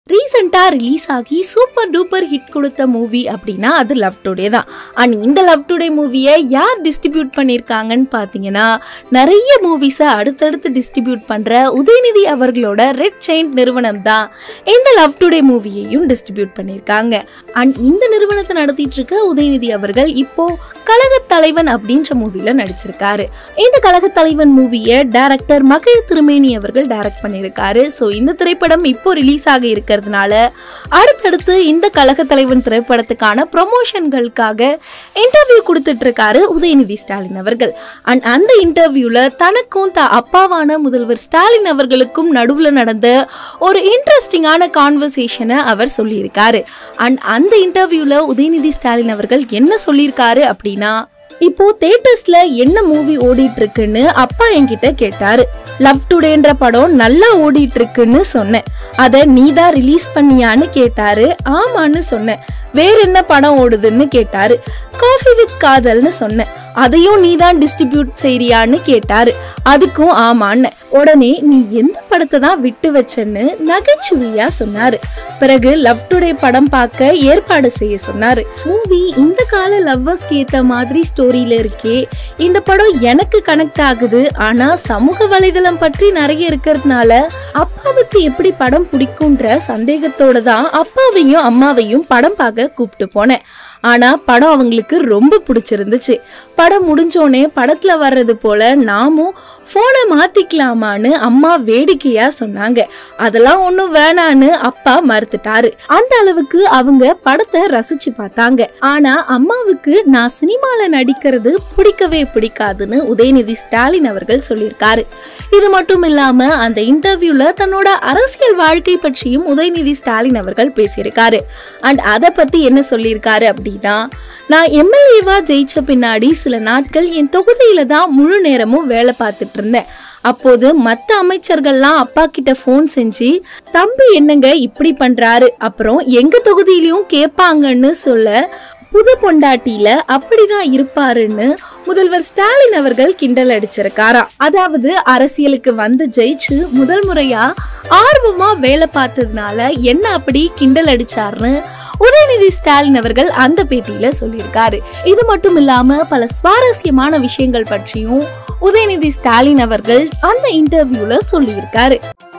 ரீசெண்டாக ரிலீஸ் ஆகி super duper hit கொடுத்த மூவி அப்படின்னா அது லவ் டுடே தான் அண்ட் இந்த லவ் டுடே மூவியை யார் டிஸ்ட்ரிபியூட் பண்ணியிருக்காங்கன்னு பார்த்தீங்கன்னா நிறைய மூவிஸை அடுத்தடுத்து டிஸ்ட்ரிபியூட் பண்ணுற உதயநிதி அவர்களோட ரெட் செயின்ட் நிறுவனம் தான் இந்த லவ் டுடே மூவியையும் டிஸ்ட்ரிபியூட் பண்ணியிருக்காங்க அண்ட் இந்த நிறுவனத்தை நடத்திட்டு இருக்க உதயநிதி அவர்கள் இப்போ கழகத் தலைவன் அப்படின்ற மூவியில் நடிச்சிருக்காரு இந்த கழகத் தலைவன் மூவியை டைரக்டர் மகிழ் திருமேனி அவர்கள் டைரக்ட் பண்ணியிருக்காரு ஸோ இந்த திரைப்படம் இப்போ ரிலீஸ் ஆக இருக்கிறதுனால அடுத்தடுத்து இந்த கழகத் தலைவன் திரைப்படத்துக்கான ப்ரொமோஷன்களுக்காக இன்டர்வியூ கொடுத்துட்டு இருக்காரு உதயநிதி ஸ்டாலின் அவர்கள் அண்ட் அந்த இன்டர்வியூல தனக்கும் த அப்பாவான முதல்வர் ஸ்டாலின் அவர்களுக்கும் நடுவில் நடந்த ஒரு இன்ட்ரெஸ்டிங்கான கான்வர்சேஷனை அவர் சொல்லியிருக்காரு அண்ட் அந்த இன்டர்வியூல உதயநிதி ஸ்டாலின் அவர்கள் என்ன சொல்லியிருக்காரு அப்படின்னா இப்போ தேட்டர்ஸ்ல என்ன மூவி ஓடிட்டு இருக்குன்னு அப்பா என்கிட்ட கேட்டாரு லவ் டுடேன்ற படம் நல்லா ஓடிட்டு இருக்குன்னு சொன்னேன் அதை நீ தான் ரிலீஸ் பண்ணியான்னு கேட்டாரு ஆமான்னு சொன்னேன் வேற என்ன படம் ஓடுதுன்னு கேட்டாரு காஃபி வித் காதல்னு சொன்னேன் அதையும் நீ தான் டிஸ்ட்ரிபியூட் செய்றியான்னு கேட்டாரு அதுக்கும் ஆமான்னு உடனே நீ எந்த படத்தை தான் விட்டு வச்சேன்னு நகைச்சுவையா சொன்னாரு பிறகு லவ் டுடே படம் பார்க்க ஏற்பாடு செய்ய சொன்னாரு மூவி இந்த கால லவ்வர்ஸ்க்கு ஏத்த மாதிரி ஸ்டோரியில இருக்கே இந்த படம் எனக்கு கனெக்ட் ஆகுது ஆனா சமூக வலைதளம் பற்றி நிறைய இருக்கிறதுனால அப்பாவுக்கு எப்படி படம் பிடிக்குன்ற சந்தேகத்தோட தான் அப்பாவையும் அம்மாவையும் படம் பார்க்க கூப்பிட்டு போனேன் ஆனா படம் அவங்களுக்கு ரொம்ப பிடிச்சிருந்துச்சு படம் முடிஞ்சோனே படத்துல வர்றது போல நாமும் போனை மாத்திக்கலாமான்னு அம்மா வேடிக்கையா சொன்னாங்க அதெல்லாம் ஒண்ணும் வேணான்னு அப்பா மறுத்துட்டாரு அந்த அளவுக்கு அவங்க படத்தை ரசிச்சு பார்த்தாங்க ஆனா அம்மாவுக்கு நான் சினிமால நடிக்கிறது பிடிக்கவே பிடிக்காதுன்னு உதயநிதி ஸ்டாலின் அவர்கள் சொல்லியிருக்காரு இது மட்டும் இல்லாம அந்த இன்டர்வியூல தன்னோட அரசியல் வாழ்க்கை பற்றியும் உதயநிதி ஸ்டாலின் அவர்கள் பேசியிருக்காரு அண்ட் அதை பத்தி என்ன சொல்லியிருக்காரு அப்படின்னா நான் எம்எல்ஏவா ஜெயிச்ச பின்னாடி சில நாட்கள் என் தொகுதியில தான் முழு நேரமும் வேலை பார்த்துட்டு இருந்தேன் அப்போது மத்த அமைச்சர்கள்லாம் அப்பா கிட்ட ஃபோன் செஞ்சு தம்பி என்னங்க இப்படி பண்றாரு அப்புறம் எங்க தொகுதியிலயும் கேட்பாங்கன்னு சொல்ல புது பொண்டாட்டியில அப்படிதான் இருப்பாருன்னு முதல்வர் ஸ்டாலின் அவர்கள் கிண்டல் அடிச்சிருக்காராம் அதாவது அரசியலுக்கு வந்து ஜெயிச்சு முதல் முறையா ஆர்வமா வேலை பார்த்ததுனால என்ன அப்படி கிண்டல் அடிச்சாருன்னு உதயநிதி ஸ்டாலின் அவர்கள் அந்த பேட்டியில சொல்லியிருக்காரு இது மட்டும் இல்லாம பல சுவாரஸ்யமான விஷயங்கள் பற்றியும் உதயநிதி ஸ்டாலின் அவர்கள் அந்த இன்டர்வியூல சொல்லியிருக்காரு